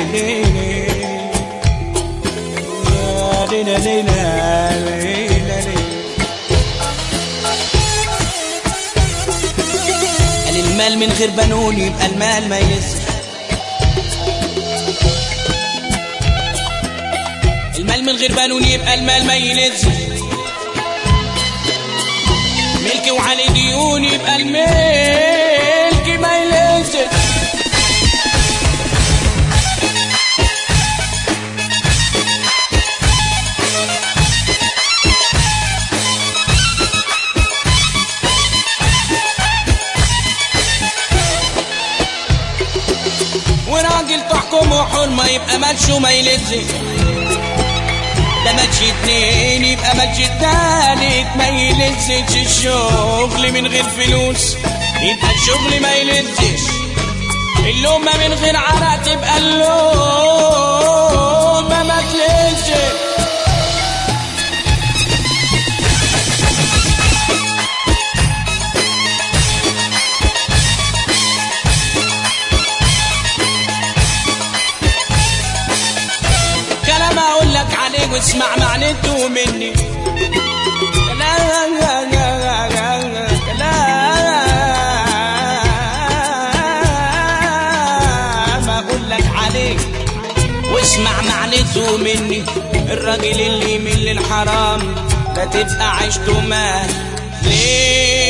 ليلى ليلى ليلى قال المال من غير بنون يبقى المال ما ينسى المال من غير بنون يبقى المال ما ينزل ملك وعلي ديون يبقى الملك ما ينزل وراجل تحكمه حرمة يبقى مالشه ما يلزق ده ماتش اتنين يبقى ماتش التالت ما يلزش الشغل من غير فلوس يبقى الشغل ما يلزش اللومة من غير عرق تبقى اللومة ما تلزش كلام اقول لك عليه واسمع معنته مني كلام اقول لك عليه واسمع معنته مني الراجل اللي يميل للحرام لا تبقى عيشته مال ليه